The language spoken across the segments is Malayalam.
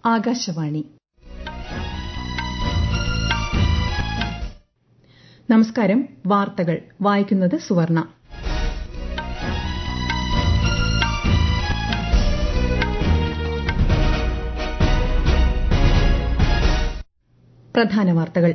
ആകാശവാണി നമസ്കാരം വാർത്തകൾ വായിക്കുന്നത് സുവർണ പ്രധാന വാർത്തകൾ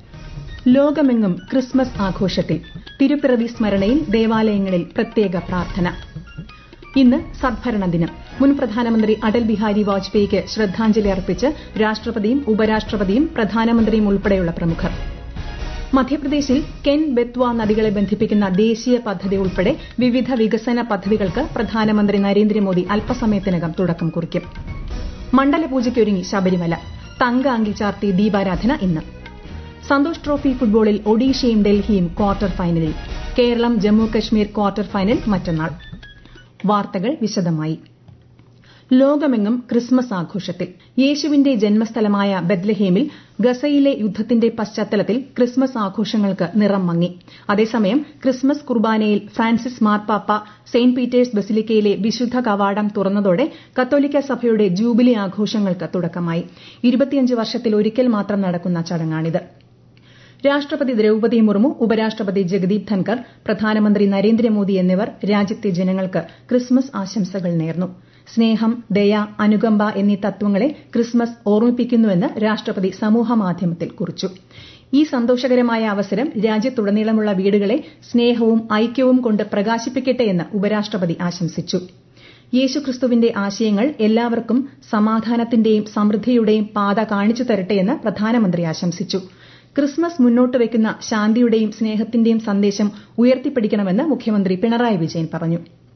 ലോകമെങ്ങും ക്രിസ്മസ് ആഘോഷത്തിൽ തിരുപ്പിറവി സ്മരണയിൽ ദേവാലയങ്ങളിൽ പ്രത്യേക പ്രാർത്ഥന ഇന്ന് സദ്ഭരണ ദിനം മുൻ പ്രധാനമന്ത്രി അടൽ ബിഹാരി വാജ്പേയിക്ക് ശ്രദ്ധാഞ്ജലി അർപ്പിച്ച് രാഷ്ട്രപതിയും ഉപരാഷ്ട്രപതിയും പ്രധാനമന്ത്രിയും ഉൾപ്പെടെയുള്ള പ്രമുഖർ മധ്യപ്രദേശിൽ കെൻ ബെത്വ നദികളെ ബന്ധിപ്പിക്കുന്ന ദേശീയ പദ്ധതി ഉൾപ്പെടെ വിവിധ വികസന പദ്ധതികൾക്ക് പ്രധാനമന്ത്രി നരേന്ദ്രമോദി അല്പസമയത്തിനകം തുടക്കം കുറിക്കും മണ്ഡലപൂജയ്ക്കൊരുങ്ങി ശബരിമല തങ്ക അങ്കി ചാർത്തി ദീപാരാധന ഇന്ന് സന്തോഷ് ട്രോഫി ഫുട്ബോളിൽ ഒഡീഷയും ഡൽഹിയും ക്വാർട്ടർ ഫൈനലിൽ കേരളം ജമ്മു കശ്മീർ ക്വാർട്ടർ ഫൈനൽ മറ്റന്നാൾ വാർത്തകൾ വിശദമായി ലോകമെങ്ങും ക്രിസ്മസ് ആഘോഷത്തിൽ യേശുവിന്റെ ജന്മസ്ഥലമായ ബത്ലഹേമിൽ ഗസയിലെ യുദ്ധത്തിന്റെ പശ്ചാത്തലത്തിൽ ക്രിസ്മസ് ആഘോഷങ്ങൾക്ക് നിറം മങ്ങി അതേസമയം ക്രിസ്മസ് കുർബാനയിൽ ഫ്രാൻസിസ് മാർപ്പാപ്പ സെന്റ് പീറ്റേഴ്സ് ബസിലിക്കയിലെ വിശുദ്ധ കവാടം തുറന്നതോടെ കത്തോലിക്ക സഭയുടെ ജൂബിലി ആഘോഷങ്ങൾക്ക് തുടക്കമായി ഇരുപത്തിയഞ്ച് വർഷത്തിൽ ഒരിക്കൽ മാത്രം നടക്കുന്ന ചടങ്ങാണിത് രാഷ്ട്രപതി ദ്രൌപതി മുർമു ഉപരാഷ്ട്രപതി ജഗദീപ് ധൻകർ പ്രധാനമന്ത്രി നരേന്ദ്രമോദി എന്നിവർ രാജ്യത്തെ ജനങ്ങൾക്ക് ക്രിസ്മസ് ആശംസകൾ നേർന്നു സ്നേഹം ദയ അനുകമ്പ എന്നീ തത്വങ്ങളെ ക്രിസ്മസ് ഓർമ്മിപ്പിക്കുന്നുവെന്ന് രാഷ്ട്രപതി സമൂഹമാധ്യമത്തിൽ കുറിച്ചു ഈ സന്തോഷകരമായ അവസരം രാജ്യത്തുടനീളമുള്ള വീടുകളെ സ്നേഹവും ഐക്യവും കൊണ്ട് പ്രകാശിപ്പിക്കട്ടെയെന്ന് ഉപരാഷ്ട്രപതി ആശംസിച്ചു യേശുക്രിസ്തുവിന്റെ ആശയങ്ങൾ എല്ലാവർക്കും സമാധാനത്തിന്റെയും സമൃദ്ധിയുടെയും പാത കാണിച്ചു തരട്ടെയെന്ന് പ്രധാനമന്ത്രി ആശംസിച്ചു ക്രിസ്മസ് മുന്നോട്ട് വയ്ക്കുന്ന ശാന്തിയുടെയും സ്നേഹത്തിന്റെയും സന്ദേശം ഉയർത്തിപ്പിടിക്കണമെന്ന് മുഖ്യമന്ത്രി പിണറായി വിജയൻ പറഞ്ഞു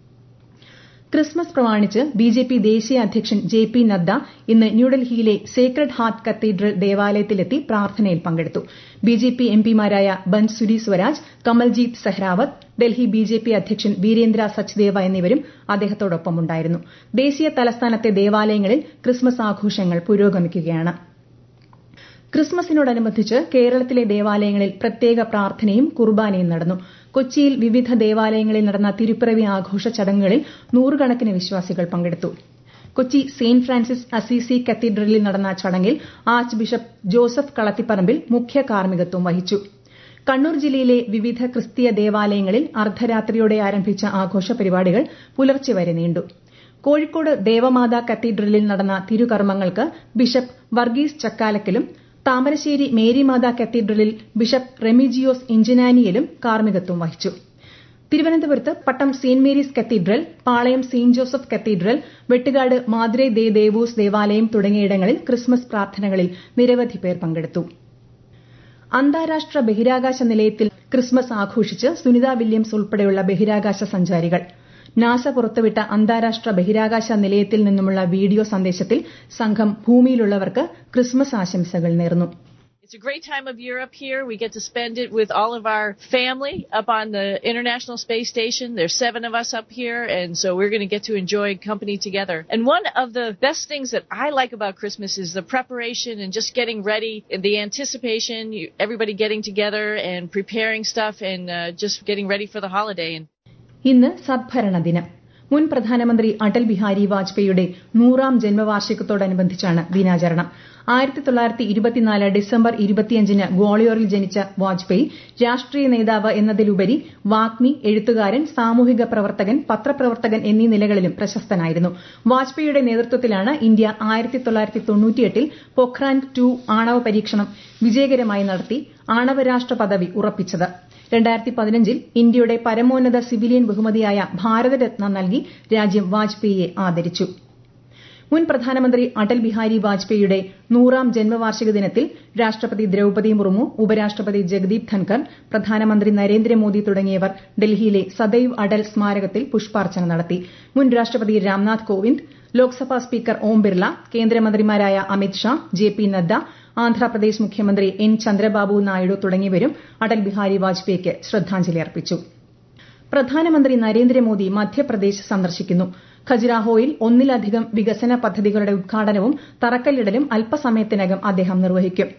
ക്രിസ്മസ് പ്രമാണിച്ച് ബിജെപി ദേശീയ അധ്യക്ഷൻ ജെ പി നദ്ദ ഇന്ന് ന്യൂഡൽഹിയിലെ സേക്രഡ് ഹാർട്ട് കത്തീഡ്രൽ ദേവാലയത്തിലെത്തി പ്രാർത്ഥനയിൽ പങ്കെടുത്തു ബിജെപി എംപിമാരായ ബൻസുരി സ്വരാജ് കമൽജീത് സെഹ്റാവത്ത് ഡൽഹി ബിജെപി അധ്യക്ഷൻ വീരേന്ദ്ര സച്ദേവ എന്നിവരും അദ്ദേഹത്തോടൊപ്പമുണ്ടായിരുന്നു ദേശീയ തലസ്ഥാനത്തെ ദേവാലയങ്ങളിൽ ക്രിസ്മസ് ആഘോഷങ്ങൾ പുരോഗമിക്കുകയാണ് ക്രിസ്മസിനോടനുബന്ധിച്ച് കേരളത്തിലെ ദേവാലയങ്ങളിൽ പ്രത്യേക പ്രാർത്ഥനയും കുർബാനയും നടന്നു കൊച്ചിയിൽ വിവിധ ദേവാലയങ്ങളിൽ നടന്ന തിരുപ്പിറവി ആഘോഷ ചടങ്ങുകളിൽ നൂറുകണക്കിന് വിശ്വാസികൾ പങ്കെടുത്തു കൊച്ചി സെന്റ് ഫ്രാൻസിസ് അസീസി കത്തീഡ്രലിൽ നടന്ന ചടങ്ങിൽ ആർച്ച് ബിഷപ്പ് ജോസഫ് കളത്തിപ്പറമ്പിൽ മുഖ്യ കാർമ്മികത്വം വഹിച്ചു കണ്ണൂർ ജില്ലയിലെ വിവിധ ക്രിസ്തീയ ദേവാലയങ്ങളിൽ അർദ്ധരാത്രിയോടെ ആരംഭിച്ച ആഘോഷ പരിപാടികൾ പുലർച്ചെ വരെ നീണ്ടു കോഴിക്കോട് ദേവമാതാ കത്തീഡ്രലിൽ നടന്ന തിരുകർമ്മങ്ങൾക്ക് ബിഷപ്പ് വർഗീസ് ചക്കാലക്കലും താമരശ്ശേരി മേരിമാതാ കത്തീഡ്രലിൽ ബിഷപ്പ് റെമിജിയോസ് ഇഞ്ചനാനിയലും കാർമ്മികത്വം വഹിച്ചു തിരുവനന്തപുരത്ത് Pattom saint Mary's cathedral Palayam saint Joseph cathedral Vettukad Madre de Deus ദേവാലയം തുടങ്ങിയിടങ്ങളിൽ ക്രിസ്മസ് പ്രാർത്ഥനകളിൽ നിരവധി പേർ പങ്കെടുത്തു അന്താരാഷ്ട്ര ബഹിരാകാശ നിലയത്തിൽ ക്രിസ്മസ് ആഘോഷിച്ച് സുനിത വില്യംസ് ഉൾപ്പെടെയുള്ള ബഹിരാകാശ സഞ്ചാരികൾ നാസ പുറത്തുവിട്ട അന്താരാഷ്ട്ര ബഹിരാകാശ നിലയത്തിൽ നിന്നുമുള്ള വീഡിയോ സന്ദേശത്തിൽ സംഘം ഭൂമിയിലുള്ളവർക്ക് ക്രിസ്മസ് ആശംസകൾ നേർന്നു It's a great time of year up here. We get to spend it with all of our family up on the International Space Station. There's seven of us up here, and so we're going to get to enjoy company together. And one of the best things that I like about Christmas is the preparation and just getting ready, and the anticipation, you, everybody getting together and preparing stuff and uh, just getting ready for the holiday. ഇന്ന് സദ്ഭരണ ദിനം മുൻ പ്രധാനമന്ത്രി അടൽ ബിഹാരി വാജ്പേയിയുടെ നൂറാം ജന്മവാർഷികത്തോടനുബന്ധിച്ചാണ് ദിനാചരണം ആയിരത്തി തൊള്ളായിരത്തി ഇരുപത്തിനാല് ഡിസംബർ ഇരുപത്തിയഞ്ചിന് ഗ്വാളിയോറിൽ ജനിച്ച വാജ്പേയി രാഷ്ട്രീയ നേതാവ് എന്നതിലുപരി വാഗ്മി എഴുത്തുകാരൻ സാമൂഹിക പ്രവർത്തകൻ പത്രപ്രവർത്തകൻ എന്നീ നിലകളിലും പ്രശസ്തനായിരുന്നു വാജ്പേയിയുടെ നേതൃത്വത്തിലാണ് ഇന്ത്യ ആയിരത്തി തൊള്ളായിരത്തി തൊണ്ണൂറ്റിയെട്ടിൽ പൊഖ്രാൻ ടു ആണവ പരീക്ഷണം വിജയകരമായി നടത്തി ആണവരാഷ്ട്ര പദവി ഉറപ്പിച്ചത് രണ്ടായിരത്തി പതിനഞ്ചിൽ ഇന്ത്യയുടെ പരമോന്നത സിവിലിയൻ ബഹുമതിയായ ഭാരതരത്ന നൽകി രാജ്യം വാജ്പേയിയെ ആദരിച്ചു മുൻ പ്രധാനമന്ത്രി അടൽ ബിഹാരി വാജ്പേയിയുടെ നൂറാം ജന്മവാർഷിക ദിനത്തിൽ രാഷ്ട്രപതി ദ്രൌപതി മുർമു ഉപരാഷ്ട്രപതി ജഗദീപ് ധൻകർ പ്രധാനമന്ത്രി നരേന്ദ്രമോദി തുടങ്ങിയവർ ഡൽഹിയിലെ സദൈവ് അടൽ സ്മാരകത്തിൽ പുഷ്പാർച്ചന നടത്തി മുൻ രാഷ്ട്രപതി രാംനാഥ് കോവിന്ദ് ലോക്സഭാ സ്പീക്കർ ഓം ബിർല കേന്ദ്രമന്ത്രിമാരായ അമിത് ഷാ ജെ പി നദ്ദ ആന്ധ്രാപ്രദേശ് മുഖ്യമന്ത്രി എൻ ചന്ദ്രബാബു നായിഡു തുടങ്ങിയവരും അടൽ ബിഹാരി വാജ്പേയിക്ക് ശ്രദ്ധാഞ്ജലി അർപ്പിച്ചു പ്രധാനമന്ത്രി നരേന്ദ്രമോദി മധ്യപ്രദേശ് സന്ദർശിക്കുന്നു ഖജുരാഹോയിൽ ഒന്നിലധികം വികസന പദ്ധതികളുടെ ഉദ്ഘാടനവും തറക്കല്ലിടലും അല്പസമയത്തിനകം അദ്ദേഹം നിർവഹിക്കും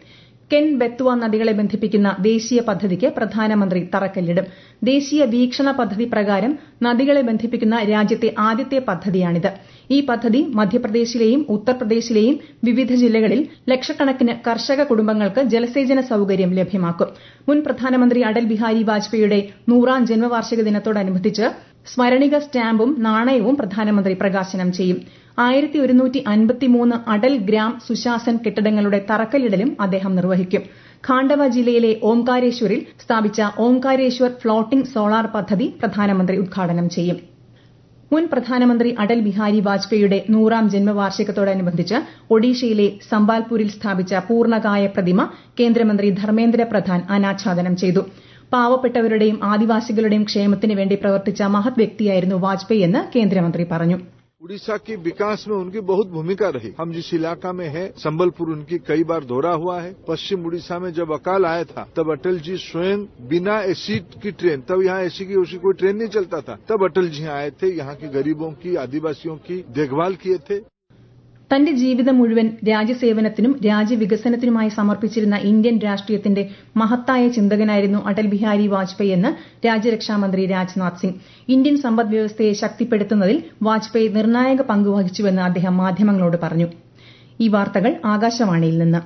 കെൻ ബെത്വ നദികളെ ബന്ധിപ്പിക്കുന്ന ദേശീയ പദ്ധതിക്ക് പ്രധാനമന്ത്രി തറക്കല്ലിടും ദേശീയ വീക്ഷണ പദ്ധതി പ്രകാരം നദികളെ ബന്ധിപ്പിക്കുന്ന രാജ്യത്തെ ആദ്യത്തെ പദ്ധതിയാണിത് ഈ പദ്ധതി മധ്യപ്രദേശിലെയും ഉത്തർപ്രദേശിലെയും വിവിധ ജില്ലകളിൽ ലക്ഷക്കണക്കിന് കർഷക കുടുംബങ്ങൾക്ക് ജലസേചന സൌകര്യം ലഭ്യമാക്കും മുൻ പ്രധാനമന്ത്രി അടൽ ബിഹാരി വാജ്പേയിയുടെ നൂറാം ജന്മവാർഷിക ദിനത്തോടനുബന്ധിച്ച് സ്മരണിക സ്റ്റാമ്പും നാണയവും പ്രധാനമന്ത്രി പ്രകാശനം ചെയ്യും ആയിരത്തി ഒരുന്നൂറ്റി അൻപത്തിമൂന്ന് അടൽ ഗ്രാം സുശാസൻ കെട്ടിടങ്ങളുടെ തറക്കല്ലിടലും അദ്ദേഹം നിർവഹിക്കും ഖാണ്ഡവ ജില്ലയിലെ ഓംകാരേശ്വറിൽ സ്ഥാപിച്ച ഓംകാരേശ്വർ ഫ്ളോട്ടിംഗ് സോളാർ പദ്ധതി പ്രധാനമന്ത്രി ഉദ്ഘാടനം ചെയ്യും മുൻ പ്രധാനമന്ത്രി അടൽ ബിഹാരി വാജ്പേയിയുടെ നൂറാം ജന്മവാർഷികത്തോടനുബന്ധിച്ച് ഒഡീഷയിലെ സംബാൽപൂരിൽ സ്ഥാപിച്ച പൂർണ്ണകായ പ്രതിമ കേന്ദ്രമന്ത്രി ധർമ്മേന്ദ്ര പ്രധാൻ അനാച്ഛാദനം ചെയ്തു പാവപ്പെട്ടവരുടെയും ആദിവാസികളുടെയും ക്ഷേമത്തിന് വേണ്ടി പ്രവർത്തിച്ച മഹത് വ്യക്തിയായിരുന്നു വാജ്പേയി എന്ന് കേന്ദ്രമന്ത്രി പറഞ്ഞു उड़ीसा की विकास में उनकी बहुत भूमिका रही हम जिस इलाका में है संबलपुर उनकी कई बार दौरा हुआ है पश्चिम उड़ीसा में जब अकाल आया था तब अटल जी स्वयं बिना एसी की ट्रेन तब यहाँ एसी की उसी कोई ट्रेन नहीं चलता था तब अटल जी आए थे यहाँ के गरीबों की आदिवासियों की देखभाल किए थे തന്റെ ജീവിതം മുഴുവൻ രാജ്യസേവനത്തിനും രാജ്യവികസനത്തിനുമായി സമർപ്പിച്ചിരുന്ന ഇന്ത്യൻ രാഷ്ട്രീയത്തിന്റെ മഹത്തായ ചിന്തകനായിരുന്നു അടൽ ബിഹാരി വാജ്പേയി എന്ന് രാജ്യരക്ഷാമന്ത്രി രാജ്നാഥ് സിംഗ് ഇന്ത്യൻ സമ്പദ് വ്യവസ്ഥയെ ശക്തിപ്പെടുത്തുന്നതിൽ വാജ്പേയി നിർണായക പങ്കുവഹിച്ചുവെന്ന് അദ്ദേഹം മാധ്യമങ്ങളോട് പറഞ്ഞു ഈ വാർത്തകൾ ആകാശവാണിയിൽ നിന്ന്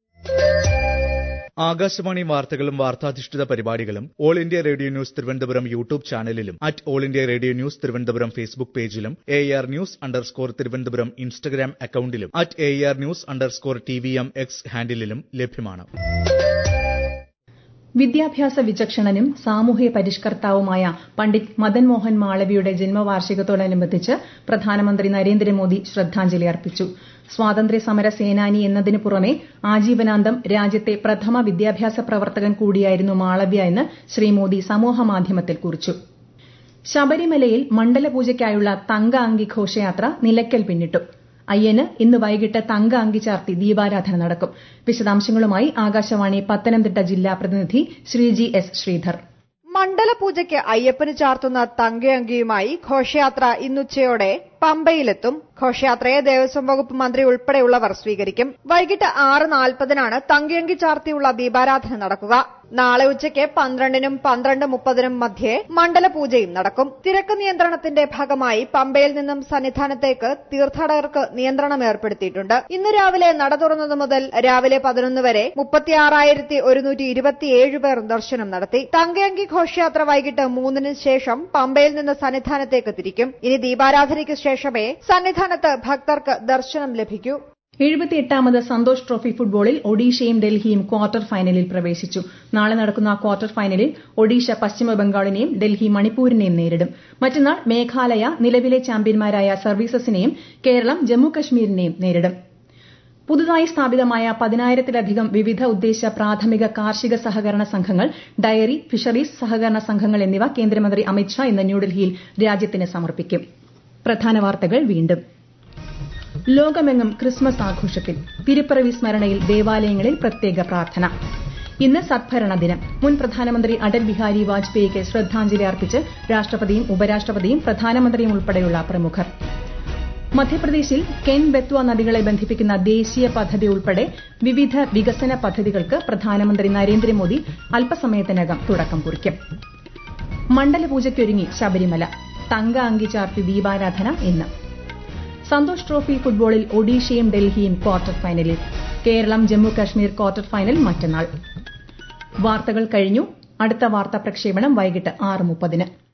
ആകാശവാണി വാർത്തകളും വാർത്താധിഷ്ഠിത പരിപാടികളും all India radio news Thiruvananthapuram YouTube ചാനലിലും at all India radio news Thiruvananthapuram Facebook പേജിലും A R news underscore Thiruvananthapuram Instagram അക്കൌണ്ടിലും at A R news underscore T V M X ഹാൻഡിലും ലഭ്യമാണ് വിദ്യാഭ്യാസ വിചക്ഷണനും സാമൂഹ്യ പരിഷ്കർത്താവുമായ പണ്ഡിറ്റ് മദൻ മോഹൻ മാളവിയുടെ ജന്മവാർഷികത്തോടനുബന്ധിച്ച് പ്രധാനമന്ത്രി നരേന്ദ്രമോദി ശ്രദ്ധാഞ്ജലി അർപ്പിച്ചു സ്വാതന്ത്ര്യ സമര സേനാനി എന്നതിനു പുറമെ ആജീവനാന്തം രാജ്യത്തെ പ്രഥമ വിദ്യാഭ്യാസ പ്രവർത്തകൻ കൂടിയായിരുന്നു മാളവ്യ എന്ന് ശ്രീ മോദി സമൂഹമാധ്യമത്തിൽ കുറിച്ചു ശബരിമലയിൽ മണ്ഡലപൂജയ്ക്കായുള്ള തങ്ക അങ്കി ഘോഷയാത്ര നിലയ്ക്കൽ പിന്നിട്ടു അയ്യന് ഇന്ന് വൈകിട്ട് തങ്ക അങ്കി ചാർത്തി ദീപാരാധന നടക്കും വിശദാംശങ്ങളുമായി ആകാശവാണി പത്തനംതിട്ട ജില്ലാ പ്രതിനിധി ശ്രീജി എസ് ശ്രീധർ മണ്ഡലപൂജയ്ക്ക് അയ്യപ്പന് ചാർത്തുന്ന തങ്കയങ്കിയുമായി ഘോഷയാത്ര ഇന്നുച്ചയോടെ പമ്പയിലെത്തും ഘോഷയാത്രയെ ദേവസ്വം വകുപ്പ് മന്ത്രി ഉൾപ്പെടെയുള്ളവർ സ്വീകരിക്കും വൈകിട്ട് ആറ് നാൽപ്പതിനാണ് തങ്കയങ്കി ചാർത്തിയുള്ള ദീപാരാധന നടക്കുക നാളെ ഉച്ചയ്ക്ക് പന്ത്രണ്ടിനും പന്ത്രണ്ട് മുപ്പതിനും മധ്യേ മണ്ഡലപൂജയും നടക്കും തിരക്ക് നിയന്ത്രണത്തിന്റെ ഭാഗമായി പമ്പയിൽ നിന്നും സന്നിധാനത്തേക്ക് തീർത്ഥാടകർക്ക് നിയന്ത്രണം ഏർപ്പെടുത്തിയിട്ടുണ്ട് ഇന്ന് രാവിലെ നട തുറന്നത് മുതൽ രാവിലെ പതിനൊന്ന് വരെ മുപ്പത്തിയാറായിരത്തി ഒരുന്നൂറ്റി ഇരുപത്തിയേഴ് പേർ ദർശനം നടത്തി തങ്കയങ്കി ഘോഷയാത്ര വൈകിട്ട് മൂന്നിന് ശേഷം പമ്പയിൽ നിന്ന് സന്നിധാനത്തേക്ക് തിരിക്കും ഇനി ദീപാരാധനയ്ക്ക് ശേഷമേ സന്നിധാനത്ത് ഭക്തർക്ക് ദർശനം ലഭിക്കൂ എഴുപത്തിയെട്ടാമത് സന്തോഷ് ട്രോഫി ഫുട്ബോളിൽ ഒഡീഷയും ഡൽഹിയും ക്വാർട്ടർ ഫൈനലിൽ പ്രവേശിച്ചു നാളെ നടക്കുന്ന ക്വാർട്ടർ ഫൈനലിൽ ഒഡീഷ പശ്ചിമ ബംഗാളിനെയും ഡൽഹി മണിപ്പൂരിനെയും നേരിടും മറ്റന്നാൾ മേഘാലയ നിലവിലെ ചാമ്പ്യന്മാരായ സർവീസസിനെയും കേരളം ജമ്മു കശ്മീരിനെയും നേരിടും പുതുതായി സ്ഥാപിതമായ പതിനായിരത്തിലധികം വിവിധ ഉദ്ദേശ പ്രാഥമിക കാർഷിക സഹകരണ സംഘങ്ങൾ ഡയറി ഫിഷറീസ് സഹകരണ സംഘങ്ങൾ എന്നിവ കേന്ദ്രമന്ത്രി അമിത്ഷാ ഇന്ന് ന്യൂഡൽഹിയിൽ രാജ്യത്തിന് സമർപ്പിക്കും പ്രധാന വാർത്തകൾ വീണ്ടും ലോകമെങ്ങും ക്രിസ്മസ് ആഘോഷത്തിൽ തിരുപ്പിറവി സ്മരണയിൽ ദേവാലയങ്ങളിൽ പ്രത്യേക പ്രാർത്ഥന ഇന്ന് സദ്ഭരണ ദിനം മുൻ പ്രധാനമന്ത്രി അടൽ ബിഹാരി വാജ്പേയിക്ക് ശ്രദ്ധാഞ്ജലി അർപ്പിച്ച് രാഷ്ട്രപതിയും ഉപരാഷ്ട്രപതിയും പ്രധാനമന്ത്രിയും ഉൾപ്പെടെയുള്ള പ്രമുഖർ മധ്യപ്രദേശിൽ കെൻ ബെത്വ നദികളെ ബന്ധിപ്പിക്കുന്ന ദേശീയ പദ്ധതി ഉൾപ്പെടെ വിവിധ വികസന പദ്ധതികൾക്ക് പ്രധാനമന്ത്രി നരേന്ദ്രമോദി അല്പസമയത്തിനകം തുടക്കം കുറിക്കും മണ്ഡലപൂജയ്ക്കൊരുങ്ങി ശബരിമല തങ്ക അങ്കി ചാർത്തി ദീപാരാധന ഇന്ന് സന്തോഷ് ട്രോഫി ഫുട്ബോളിൽ ഒഡീഷയും ഡൽഹിയും ക്വാർട്ടർ ഫൈനലിൽ കേരളം ജമ്മു കശ്മീർ ക്വാർട്ടർ ഫൈനൽ മറ്റന്നാൾ വാർത്തകൾ കഴിഞ്ഞു അടുത്ത വാർത്താ പ്രക്ഷേപണം വൈകിട്ട് ആറ് മുപ്പതിന്